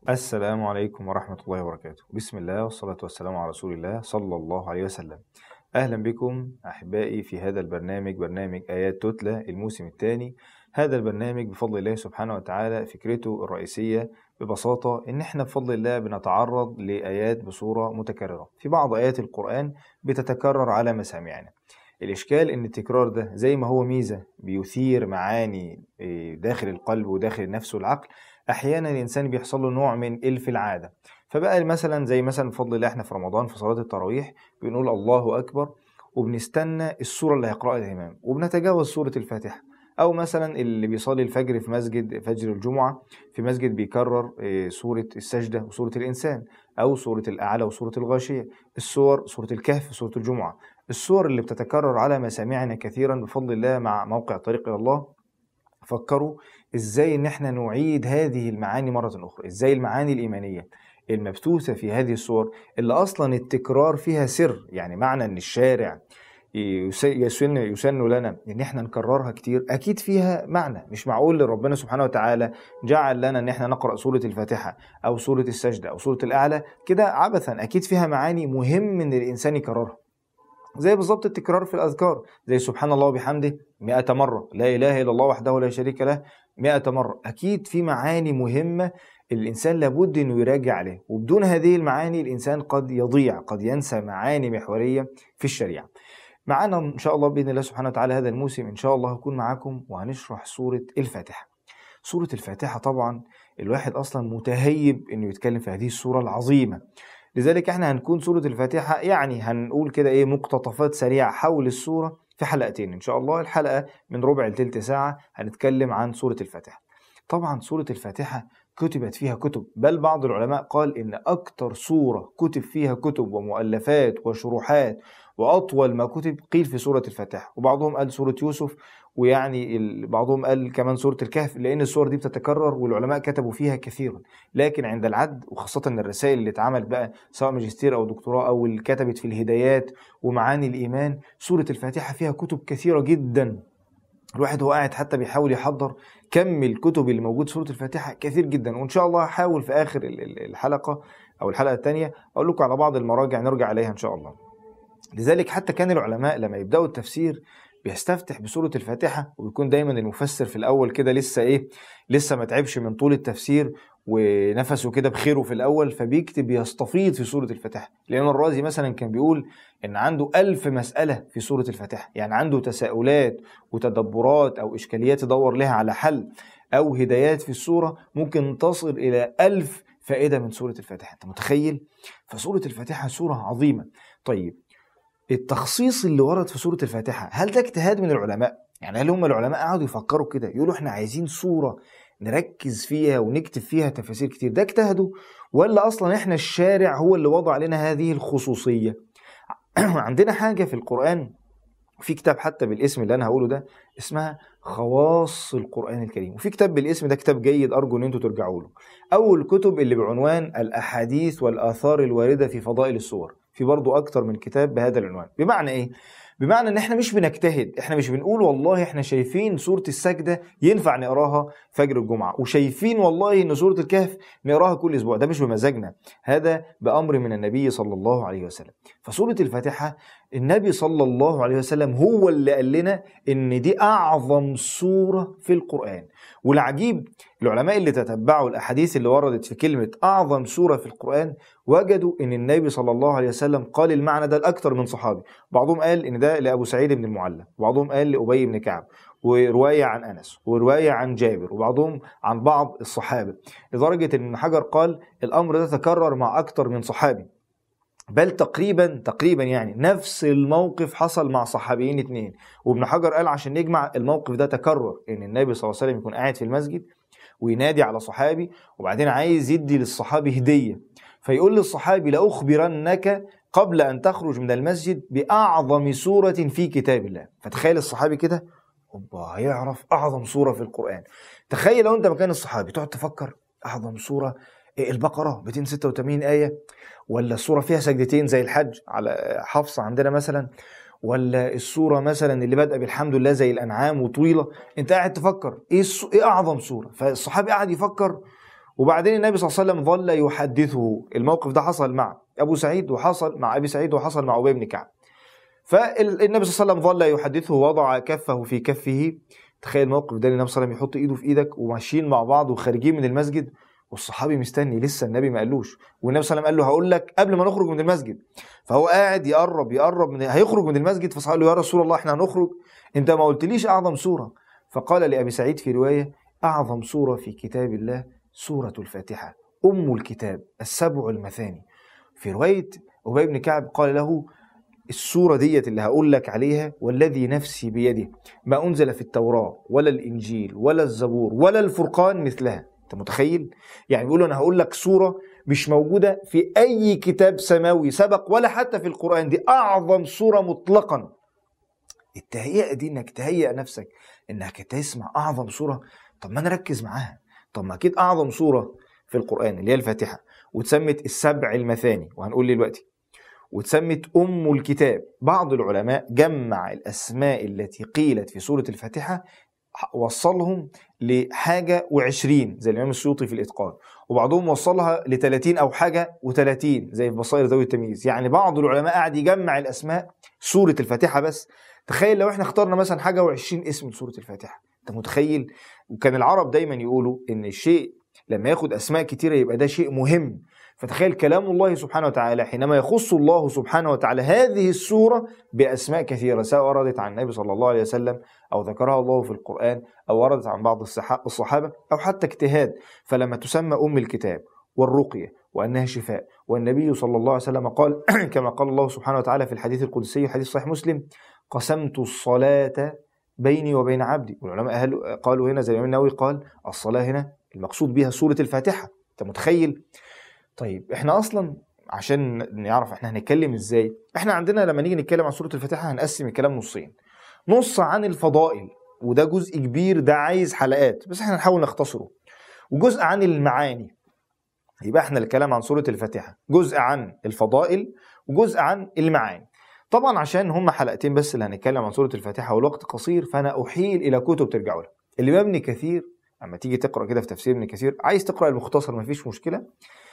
السلام عليكم ورحمة الله وبركاته بسم الله والصلاة والسلام على رسول الله صلى الله عليه وسلم أهلا بكم أحبائي في هذا البرنامج برنامج آيات تتلى الموسم الثاني هذا البرنامج بفضل الله سبحانه وتعالى فكرته الرئيسية ببساطة إن إحنا بفضل الله بنتعرض لآيات بصورة متكررة في بعض آيات القرآن بتتكرر على مسامعنا الإشكال إن التكرار ده زي ما هو ميزة بيثير معاني إيه، داخل القلب وداخل النفس والعقل أحيانا الإنسان بيحصل له نوع من إلف العادة فبقى مثلا زي مثلا بفضل الله إحنا في رمضان في صلاة التراويح بنقول الله أكبر وبنستنى السورة اللي هيقرأها الإمام وبنتجاوز سورة الفاتحة أو مثلا اللي بيصلي الفجر في مسجد فجر الجمعة في مسجد بيكرر إيه، سورة السجدة وسورة الإنسان أو سورة الأعلى وسورة الغاشية السور سورة الكهف وسورة الجمعة السور اللي بتتكرر على مسامعنا كثيرا بفضل الله مع موقع طريق إلى الله فكروا ازاي ان احنا نعيد هذه المعاني مرة اخرى ازاي المعاني الايمانية المبثوثة في هذه الصور اللي اصلا التكرار فيها سر يعني معنى ان الشارع يس- يسن يسن لنا ان احنا نكررها كتير اكيد فيها معنى مش معقول ربنا سبحانه وتعالى جعل لنا ان احنا نقرا سوره الفاتحه او سوره السجده او سوره الاعلى كده عبثا اكيد فيها معاني مهم ان الانسان يكررها زي بالظبط التكرار في الأذكار زي سبحان الله وبحمده مئة مرة لا إله إلا الله وحده لا شريك له مئة مرة أكيد في معاني مهمة الإنسان لابد أنه يراجع عليها وبدون هذه المعاني الإنسان قد يضيع قد ينسى معاني محورية في الشريعة معانا إن شاء الله بإذن الله سبحانه وتعالى هذا الموسم إن شاء الله هكون معاكم وهنشرح سورة الفاتحة سورة الفاتحة طبعا الواحد أصلا متهيب أنه يتكلم في هذه السورة العظيمة لذلك احنا هنكون سورة الفاتحة يعني هنقول كده ايه مقتطفات سريعة حول السورة في حلقتين ان شاء الله الحلقة من ربع لتلت ساعة هنتكلم عن سورة الفاتحة طبعا سورة الفاتحة كتبت فيها كتب بل بعض العلماء قال ان اكتر سورة كتب فيها كتب ومؤلفات وشروحات واطول ما كتب قيل في سورة الفاتحة وبعضهم قال سورة يوسف ويعني ال- بعضهم قال كمان سورة الكهف لان السور دي بتتكرر والعلماء كتبوا فيها كثيرا لكن عند العد وخاصة الرسائل اللي اتعملت بقى سواء ماجستير او دكتوراه او اللي كتبت في الهدايات ومعاني الايمان سورة الفاتحة فيها كتب كثيرة جدا الواحد هو قاعد حتى بيحاول يحضر كم الكتب اللي موجود في سورة الفاتحة كثير جدا وإن شاء الله هحاول في آخر ال- ال- الحلقة أو الحلقة الثانية أقول لكم على بعض المراجع نرجع عليها إن شاء الله لذلك حتى كان العلماء لما يبدأوا التفسير بيستفتح بسورة الفاتحة ويكون دايما المفسر في الأول كده لسه إيه لسه ما تعبش من طول التفسير ونفسه كده بخيره في الأول فبيكتب يستفيض في سورة الفاتحة لأن الرازي مثلا كان بيقول إن عنده ألف مسألة في سورة الفاتحة يعني عنده تساؤلات وتدبرات أو إشكاليات يدور لها على حل أو هدايات في السورة ممكن تصل إلى ألف فائدة من سورة الفاتحة أنت متخيل؟ فسورة الفاتحة سورة عظيمة طيب التخصيص اللي ورد في سورة الفاتحة هل ده اجتهاد من العلماء؟ يعني هل هم العلماء قعدوا يفكروا كده يقولوا احنا عايزين سورة نركز فيها ونكتب فيها تفاسير كتير ده اجتهدوا ولا اصلا احنا الشارع هو اللي وضع لنا هذه الخصوصية عندنا حاجة في القرآن في كتاب حتى بالاسم اللي انا هقوله ده اسمها خواص القرآن الكريم وفي كتاب بالاسم ده كتاب جيد ارجو ان انتوا ترجعوا له اول الكتب اللي بعنوان الاحاديث والاثار الواردة في فضائل السور في برضو اكتر من كتاب بهذا العنوان بمعنى ايه بمعنى ان احنا مش بنجتهد احنا مش بنقول والله احنا شايفين سورة السجدة ينفع نقراها فجر الجمعة وشايفين والله ان سورة الكهف نقراها كل اسبوع ده مش بمزاجنا هذا بامر من النبي صلى الله عليه وسلم فسورة الفاتحة النبي صلى الله عليه وسلم هو اللي قال لنا ان دي اعظم سورة في القرآن والعجيب العلماء اللي تتبعوا الاحاديث اللي وردت في كلمة اعظم سورة في القرآن وجدوا ان النبي صلى الله عليه وسلم قال المعنى ده لاكثر من صحابي بعضهم قال ان ده لابو سعيد بن المعلى وبعضهم قال لابي بن كعب وروايه عن انس وروايه عن جابر وبعضهم عن بعض الصحابه لدرجه ان ابن حجر قال الامر ده تكرر مع اكثر من صحابي بل تقريبا تقريبا يعني نفس الموقف حصل مع صحابيين اتنين وابن حجر قال عشان نجمع الموقف ده تكرر ان النبي صلى الله عليه وسلم يكون قاعد في المسجد وينادي على صحابي وبعدين عايز يدي للصحابي هديه فيقول للصحابي لأخبرنك قبل أن تخرج من المسجد بأعظم سورة في كتاب الله فتخيل الصحابي كده اوبا هيعرف أعظم سورة في القرآن تخيل لو أنت مكان الصحابي تقعد تفكر أعظم سورة إيه البقرة 286 آية ولا السورة فيها سجدتين زي الحج على حفص عندنا مثلا ولا السورة مثلا اللي بادئة بالحمد لله زي الأنعام وطويلة أنت قاعد تفكر إيه, السو... إيه أعظم سورة فالصحابي قاعد يفكر وبعدين النبي صلى الله عليه وسلم ظل يحدثه الموقف ده حصل مع ابو سعيد وحصل مع ابي سعيد وحصل مع ابي بن كعب فالنبي صلى الله عليه وسلم ظل يحدثه وضع كفه في كفه تخيل الموقف ده النبي صلى الله عليه وسلم يحط ايده في ايدك وماشيين مع بعض وخارجين من المسجد والصحابي مستني لسه النبي ما قالوش والنبي صلى الله عليه وسلم قال له هقول لك قبل ما نخرج من المسجد فهو قاعد يقرب يقرب من هيخرج من المسجد فصحابي له يا رسول الله احنا هنخرج انت ما قلتليش اعظم سوره فقال لابي سعيد في روايه اعظم سوره في كتاب الله سوره الفاتحه ام الكتاب السبع المثاني في روايه ابي بن كعب قال له السورة ديت اللي هقول لك عليها والذي نفسي بيده ما أنزل في التوراة ولا الإنجيل ولا الزبور ولا الفرقان مثلها أنت متخيل؟ يعني بيقول أنا هقول لك سورة مش موجودة في أي كتاب سماوي سبق ولا حتى في القرآن دي أعظم سورة مطلقا التهيئة دي إنك تهيئ نفسك إنك تسمع أعظم سورة طب ما نركز معاها طب ما أكيد أعظم سورة في القرآن اللي هي الفاتحة وتسمت السبع المثاني وهنقول دلوقتي وتسمت أم الكتاب بعض العلماء جمع الأسماء التي قيلت في سورة الفاتحة وصلهم لحاجة وعشرين زي الإمام السيوطي في الإتقان وبعضهم وصلها لثلاثين أو حاجة وثلاثين زي في بصائر ذوي التمييز يعني بعض العلماء قاعد يجمع الأسماء سورة الفاتحة بس تخيل لو احنا اخترنا مثلا حاجة وعشرين اسم لسورة الفاتحة انت متخيل وكان العرب دايما يقولوا ان الشيء لما ياخد اسماء كتيره يبقى ده شيء مهم فتخيل كلام الله سبحانه وتعالى حينما يخص الله سبحانه وتعالى هذه السورة بأسماء كثيرة سواء وردت عن النبي صلى الله عليه وسلم أو ذكرها الله في القرآن أو وردت عن بعض الصحابة أو حتى اجتهاد فلما تسمى أم الكتاب والرقية وأنها شفاء والنبي صلى الله عليه وسلم قال كما قال الله سبحانه وتعالى في الحديث القدسي حديث صحيح مسلم قسمت الصلاة بيني وبين عبدي والعلماء قالوا هنا زي الإمام النووي قال الصلاة هنا المقصود بها سورة الفاتحة أنت متخيل طيب احنا اصلا عشان نعرف احنا هنتكلم ازاي احنا عندنا لما نيجي نتكلم عن سوره الفاتحه هنقسم الكلام نصين نص عن الفضائل وده جزء كبير ده عايز حلقات بس احنا نحاول نختصره وجزء عن المعاني يبقى احنا الكلام عن سوره الفاتحه جزء عن الفضائل وجزء عن المعاني طبعا عشان هم حلقتين بس اللي هنتكلم عن سوره الفاتحه والوقت قصير فانا احيل الى كتب ترجعوا لها الامام ابن كثير اما تيجي تقرا كده في تفسير ابن كثير عايز تقرا المختصر مفيش مشكله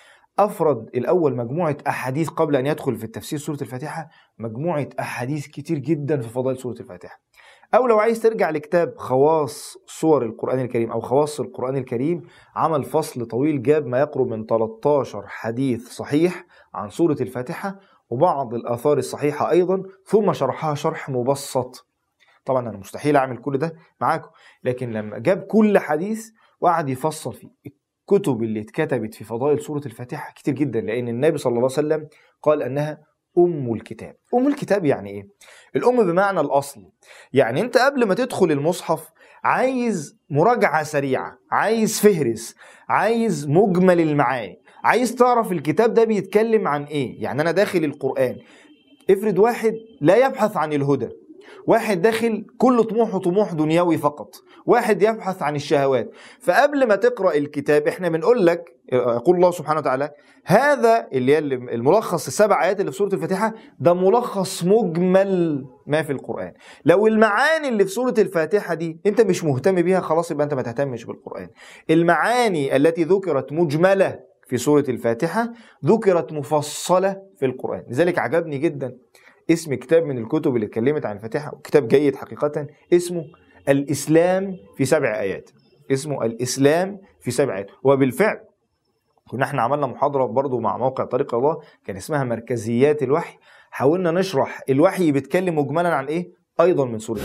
أفرد الأول مجموعة أحاديث قبل أن يدخل في التفسير سورة الفاتحة مجموعة أحاديث كتير جدا في فضائل سورة الفاتحة أو لو عايز ترجع لكتاب خواص صور القرآن الكريم أو خواص القرآن الكريم عمل فصل طويل جاب ما يقرب من 13 حديث صحيح عن سورة الفاتحة وبعض الآثار الصحيحة أيضا ثم شرحها شرح مبسط طبعا أنا مستحيل أعمل كل ده معاكم لكن لما جاب كل حديث وقعد يفصل فيه الكتب اللي اتكتبت في فضائل سورة الفاتحة كتير جدا لأن النبي صلى الله عليه وسلم قال أنها أم الكتاب أم الكتاب يعني إيه؟ الأم بمعنى الأصل يعني أنت قبل ما تدخل المصحف عايز مراجعة سريعة عايز فهرس عايز مجمل المعاني عايز تعرف الكتاب ده بيتكلم عن إيه يعني أنا داخل القرآن افرض واحد لا يبحث عن الهدى واحد داخل كل طموحه طموح دنيوي فقط واحد يبحث عن الشهوات فقبل ما تقرا الكتاب احنا بنقول لك يقول الله سبحانه وتعالى هذا اللي هي الملخص السبع ايات اللي في سوره الفاتحه ده ملخص مجمل ما في القران لو المعاني اللي في سوره الفاتحه دي انت مش مهتم بيها خلاص يبقى انت ما تهتمش بالقران المعاني التي ذكرت مجمله في سوره الفاتحه ذكرت مفصله في القران لذلك عجبني جدا اسم كتاب من الكتب اللي اتكلمت عن الفاتحة كتاب جيد حقيقة اسمه الإسلام في سبع آيات اسمه الإسلام في سبع آيات وبالفعل كنا احنا عملنا محاضرة برضو مع موقع طريق الله كان اسمها مركزيات الوحي حاولنا نشرح الوحي بيتكلم مجملا عن ايه ايضا من سورة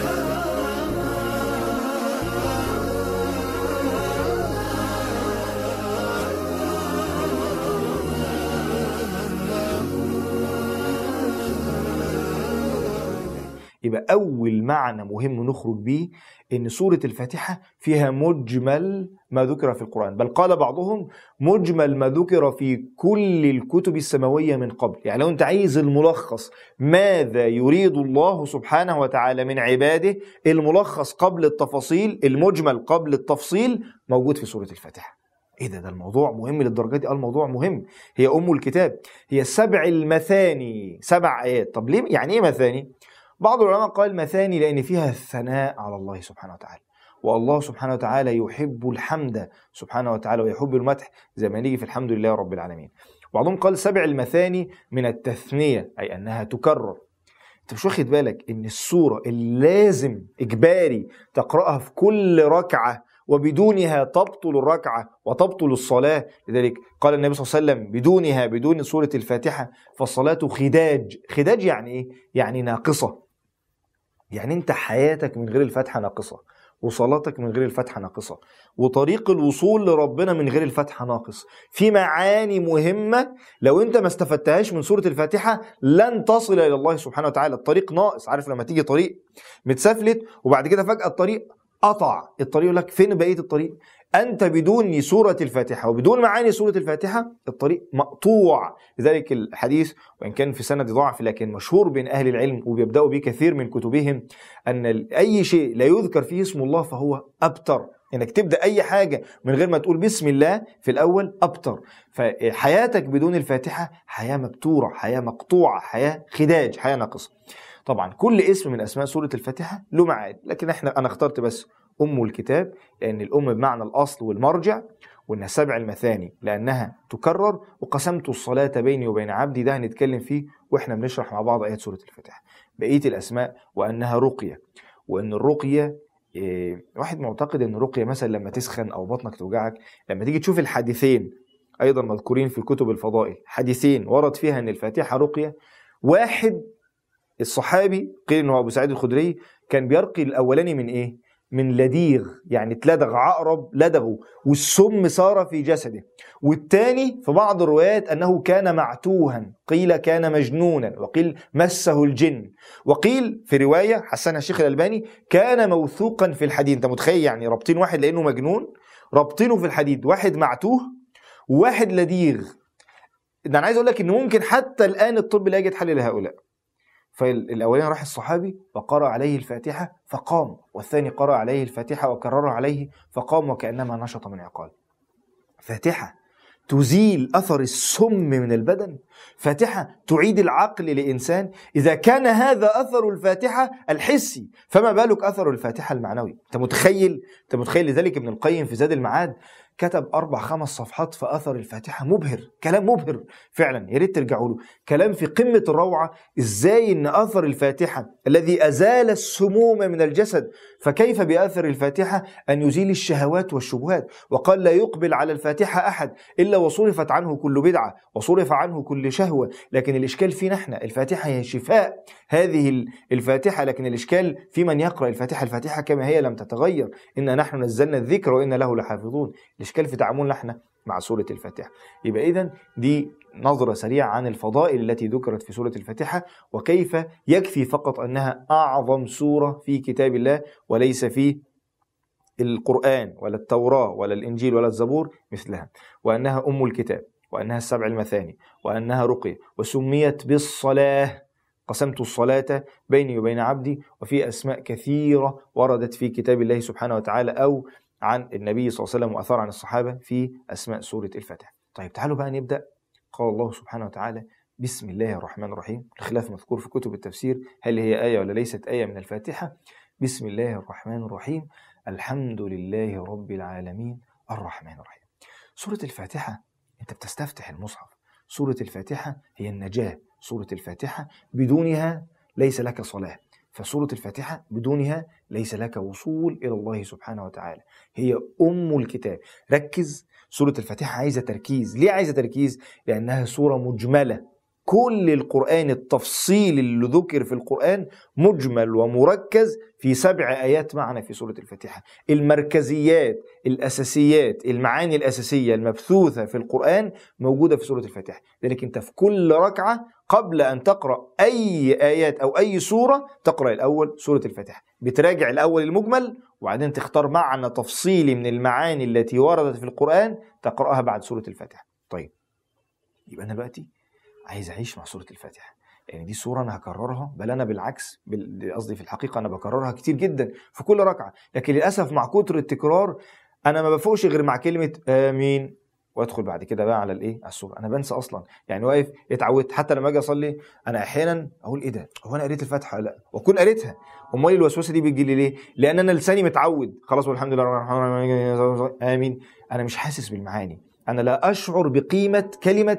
يبقى أول معنى مهم نخرج بيه إن سورة الفاتحة فيها مجمل ما ذكر في القرآن بل قال بعضهم مجمل ما ذكر في كل الكتب السماوية من قبل يعني لو أنت عايز الملخص ماذا يريد الله سبحانه وتعالى من عباده الملخص قبل التفاصيل المجمل قبل التفصيل موجود في سورة الفاتحة ايه ده ده الموضوع مهم للدرجه دي اه الموضوع مهم هي ام الكتاب هي سبع المثاني سبع ايات طب ليه يعني ايه مثاني بعض العلماء قال مثاني لأن فيها الثناء على الله سبحانه وتعالى والله سبحانه وتعالى يحب الحمد سبحانه وتعالى ويحب المدح زي ما نيجي في الحمد لله رب العالمين بعضهم قال سبع المثاني من التثنية أي أنها تكرر انت مش واخد بالك ان السورة اللازم اجباري تقرأها في كل ركعة وبدونها تبطل الركعة وتبطل الصلاة لذلك قال النبي صلى الله عليه وسلم بدونها بدون سورة الفاتحة فالصلاة خداج خداج يعني ايه؟ يعني ناقصة يعني انت حياتك من غير الفاتحة ناقصة وصلاتك من غير الفاتحة ناقصة وطريق الوصول لربنا من غير الفاتحة ناقص في معاني مهمة لو انت ما استفدتهاش من سورة الفاتحة لن تصل إلى الله سبحانه وتعالى الطريق ناقص عارف لما تيجي طريق متسفلت وبعد كده فجأة الطريق قطع الطريق يقول لك فين بقية الطريق أنت بدون سورة الفاتحة وبدون معاني سورة الفاتحة الطريق مقطوع لذلك الحديث وإن كان في سند ضعف لكن مشهور بين أهل العلم وبيبدأوا به كثير من كتبهم أن أي شيء لا يذكر فيه اسم الله فهو أبتر انك تبدا اي حاجه من غير ما تقول بسم الله في الاول ابتر فحياتك بدون الفاتحه حياه مبتوره حياه مقطوعه حياه خداج حياه ناقصه طبعا كل اسم من اسماء سوره الفاتحه له معاد لكن احنا انا اخترت بس ام الكتاب لان الام بمعنى الاصل والمرجع وانها سبع المثاني لانها تكرر وقسمت الصلاه بيني وبين عبدي ده هنتكلم فيه واحنا بنشرح مع بعض ايات سوره الفاتحه بقيه الاسماء وانها رقيه وان الرقيه إيه واحد معتقد ان الرقيه مثلا لما تسخن او بطنك توجعك لما تيجي تشوف الحديثين ايضا مذكورين في كتب الفضائل حديثين ورد فيها ان الفاتحه رقيه واحد الصحابي قيل انه ابو سعيد الخدري كان بيرقي الاولاني من ايه من لديغ يعني اتلدغ عقرب لدغه والسم سار في جسده والتاني في بعض الروايات انه كان معتوها قيل كان مجنونا وقيل مسه الجن وقيل في روايه حسنها الشيخ الالباني كان موثوقا في الحديد انت متخيل يعني رابطين واحد لانه مجنون رابطينه في الحديد واحد معتوه وواحد لديغ ده انا عايز اقول لك ان ممكن حتى الان الطب لا يجد حل لهؤلاء فالاولاني راح الصحابي وقرأ عليه الفاتحة فقام والثاني قرأ عليه الفاتحة وكررها عليه فقام وكأنما نشط من عقال فاتحة تزيل أثر السم من البدن فاتحة تعيد العقل لإنسان إذا كان هذا أثر الفاتحة الحسي فما بالك أثر الفاتحة المعنوي أنت متخيل أنت متخيل لذلك ابن القيم في زاد المعاد كتب اربع خمس صفحات في اثر الفاتحه مبهر كلام مبهر فعلا يا ريت ترجعوا له كلام في قمه الروعه ازاي ان اثر الفاتحه الذي ازال السموم من الجسد فكيف باثر الفاتحه ان يزيل الشهوات والشبهات وقال لا يقبل على الفاتحه احد الا وصرفت عنه كل بدعه وصرف عنه كل شهوه لكن الاشكال فينا احنا الفاتحه هي شفاء هذه الفاتحه لكن الاشكال في من يقرا الفاتحه الفاتحه كما هي لم تتغير انا نحن نزلنا الذكر وانا له لحافظون الاشكال في تعاملنا احنا مع سوره الفاتحه يبقى اذا دي نظرة سريعة عن الفضائل التي ذكرت في سورة الفاتحة وكيف يكفي فقط أنها أعظم سورة في كتاب الله وليس في القرآن ولا التوراة ولا الإنجيل ولا الزبور مثلها وأنها أم الكتاب وأنها السبع المثاني وأنها رقية وسميت بالصلاة قسمت الصلاة بيني وبين عبدي وفي أسماء كثيرة وردت في كتاب الله سبحانه وتعالى أو عن النبي صلى الله عليه وسلم وأثار عن الصحابة في أسماء سورة الفاتحة طيب تعالوا بقى نبدأ قال الله سبحانه وتعالى بسم الله الرحمن الرحيم الخلاف مذكور في كتب التفسير هل هي آية ولا ليست آية من الفاتحة بسم الله الرحمن الرحيم الحمد لله رب العالمين الرحمن الرحيم سورة الفاتحة أنت بتستفتح المصحف سورة الفاتحة هي النجاة سورة الفاتحة بدونها ليس لك صلاة فسورة الفاتحة بدونها ليس لك وصول إلى الله سبحانه وتعالى هي أم الكتاب ركز سورة الفاتحة عايزة تركيز ليه عايزة تركيز؟ لأنها سورة مجملة كل القرآن التفصيل اللي ذكر في القرآن مجمل ومركز في سبع آيات معنا في سورة الفاتحة المركزيات الأساسيات المعاني الأساسية المبثوثة في القرآن موجودة في سورة الفاتحة لذلك أنت في كل ركعة قبل أن تقرأ أي آيات أو أي سورة تقرأ الأول سورة الفاتحة بتراجع الأول المجمل وبعدين تختار معنى تفصيلي من المعاني التي وردت في القرآن تقرأها بعد سورة الفاتحة طيب يبقى أنا دلوقتي عايز أعيش مع سورة الفاتحة يعني دي سورة أنا هكررها بل أنا بالعكس قصدي في الحقيقة أنا بكررها كتير جدا في كل ركعة لكن للأسف مع كتر التكرار أنا ما بفوقش غير مع كلمة آمين وادخل بعد كده بقى على الايه على السوره انا بنسى اصلا يعني واقف اتعودت حتى لما اجي اصلي انا احيانا اقول ايه ده هو انا قريت الفاتحه ولا لا واكون قريتها امال الوسوسه دي بتجي لي ليه لان انا لساني متعود خلاص والحمد لله الرحمن الرحيم امين انا مش حاسس بالمعاني انا لا اشعر بقيمه كلمه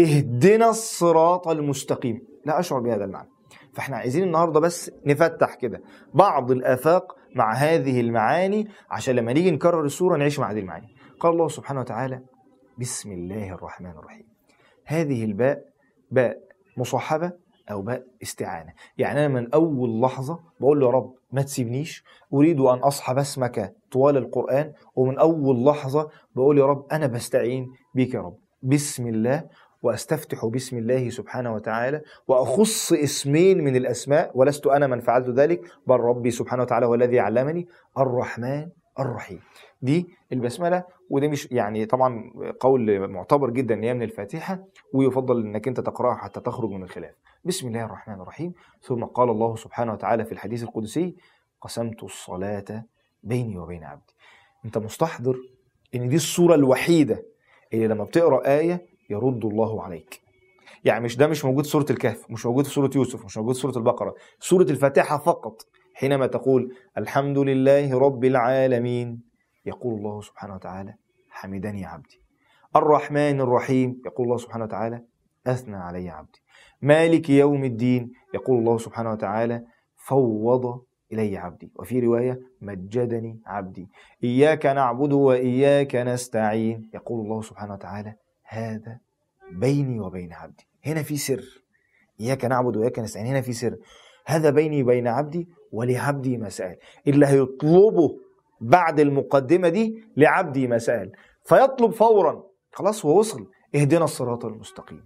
اهدنا الصراط المستقيم لا اشعر بهذا المعنى فاحنا عايزين النهارده بس نفتح كده بعض الافاق مع هذه المعاني عشان لما نيجي نكرر السوره نعيش مع هذه المعاني قال الله سبحانه وتعالى بسم الله الرحمن الرحيم هذه الباء باء مصاحبه او باء استعانه يعني انا من اول لحظه بقول له يا رب ما تسيبنيش اريد ان اصحب اسمك طوال القران ومن اول لحظه بقول يا رب انا بستعين بك يا رب بسم الله واستفتح باسم الله سبحانه وتعالى واخص اسمين من الاسماء ولست انا من فعلت ذلك بل ربي سبحانه وتعالى هو الذي علمني الرحمن الرحيم دي البسمله ودي مش يعني طبعا قول معتبر جدا ان هي من الفاتحه ويفضل انك انت تقراها حتى تخرج من الخلاف بسم الله الرحمن الرحيم ثم قال الله سبحانه وتعالى في الحديث القدسي قسمت الصلاه بيني وبين عبدي انت مستحضر ان دي الصوره الوحيده اللي لما بتقرا ايه يرد الله عليك يعني مش ده مش موجود في سوره الكهف مش موجود في سوره يوسف مش موجود في سوره البقره سوره الفاتحه فقط حينما تقول الحمد لله رب العالمين يقول الله سبحانه وتعالى حمدني عبدي الرحمن الرحيم يقول الله سبحانه وتعالى اثنى علي عبدي مالك يوم الدين يقول الله سبحانه وتعالى فوض إلي عبدي وفي رواية مجدني عبدي إياك نعبد وإياك نستعين يقول الله سبحانه وتعالى هذا بيني وبين عبدي هنا في سر إياك نعبد وإياك نستعين هنا في سر هذا بيني وبين عبدي ولعبدي ما سأل اللي هيطلبه بعد المقدمة دي لعبدي ما سأل فيطلب فورا خلاص هو وصل اهدنا الصراط المستقيم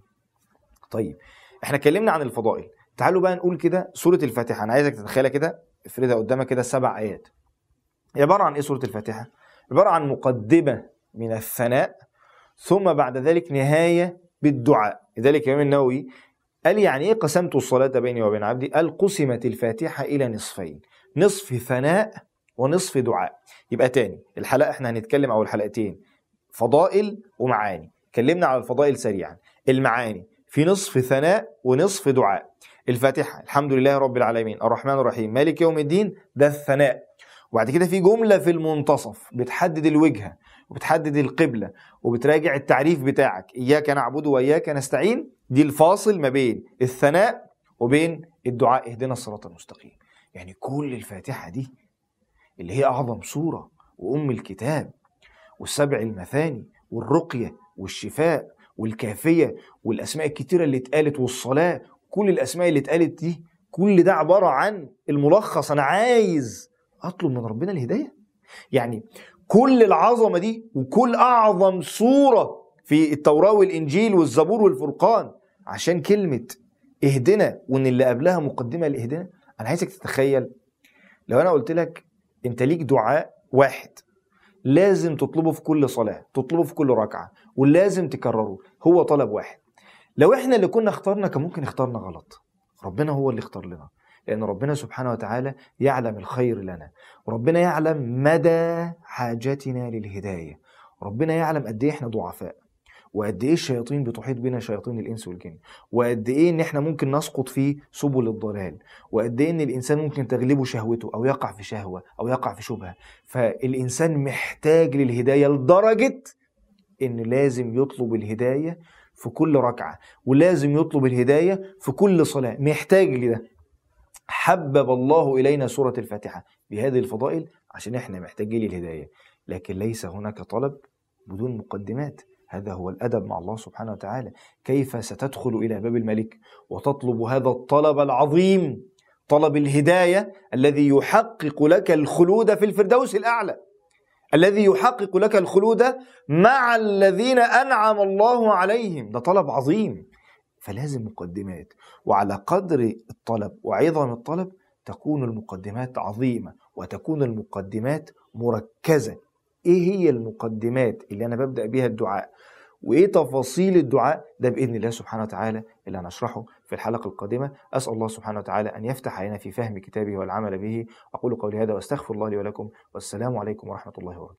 طيب احنا اتكلمنا عن الفضائل تعالوا بقى نقول كده سورة الفاتحة أنا عايزك تتخيلها كده افردها قدامك كده سبع آيات هي عبارة عن إيه سورة الفاتحة؟ عبارة عن مقدمة من الثناء ثم بعد ذلك نهاية بالدعاء لذلك الإمام النووي قال يعني إيه قسمت الصلاة بيني وبين عبدي؟ قال قسمت الفاتحة إلى نصفين نصف ثناء ونصف دعاء يبقى تاني الحلقة احنا هنتكلم أو الحلقتين فضائل ومعاني اتكلمنا على الفضائل سريعا المعاني في نصف ثناء ونصف دعاء الفاتحة الحمد لله رب العالمين الرحمن الرحيم مالك يوم الدين ده الثناء وبعد كده في جملة في المنتصف بتحدد الوجهة وبتحدد القبلة وبتراجع التعريف بتاعك إياك نعبد وإياك نستعين دي الفاصل ما بين الثناء وبين الدعاء اهدنا الصراط المستقيم يعني كل الفاتحة دي اللي هي أعظم سورة وأم الكتاب والسبع المثاني والرقية والشفاء والكافية والأسماء الكتيرة اللي اتقالت والصلاة كل الأسماء اللي اتقالت دي كل ده عبارة عن الملخص أنا عايز أطلب من ربنا الهداية يعني كل العظمة دي وكل أعظم سورة في التوراة والإنجيل والزبور والفرقان عشان كلمة اهدنا وإن اللي قبلها مقدمة لاهدنا أنا عايزك تتخيل لو أنا قلت لك أنت ليك دعاء واحد لازم تطلبه في كل صلاة تطلبه في كل ركعة ولازم تكرره هو طلب واحد لو احنا اللي كنا اخترنا كان ممكن اخترنا غلط ربنا هو اللي اختار لنا لأن ربنا سبحانه وتعالى يعلم الخير لنا وربنا يعلم مدى حاجتنا للهداية ربنا يعلم قد ايه احنا ضعفاء وقد ايه الشياطين بتحيط بنا شياطين الانس والجن وقد ايه ان احنا ممكن نسقط في سبل الضلال وقد ايه ان الانسان ممكن تغلبه شهوته او يقع في شهوه او يقع في شبهه فالانسان محتاج للهدايه لدرجه ان لازم يطلب الهدايه في كل ركعه ولازم يطلب الهدايه في كل صلاه محتاج لده حبب الله الينا سوره الفاتحه بهذه الفضائل عشان احنا محتاجين للهدايه لكن ليس هناك طلب بدون مقدمات هذا هو الادب مع الله سبحانه وتعالى كيف ستدخل الى باب الملك وتطلب هذا الطلب العظيم طلب الهدايه الذي يحقق لك الخلود في الفردوس الاعلى الذي يحقق لك الخلود مع الذين انعم الله عليهم ده طلب عظيم فلازم مقدمات وعلى قدر الطلب وعظم الطلب تكون المقدمات عظيمه وتكون المقدمات مركزه ايه هي المقدمات اللي انا ببدا بيها الدعاء وايه تفاصيل الدعاء ده باذن الله سبحانه وتعالى اللي هنشرحه في الحلقه القادمه اسال الله سبحانه وتعالى ان يفتح علينا في فهم كتابه والعمل به اقول قولي هذا واستغفر الله لي ولكم والسلام عليكم ورحمه الله وبركاته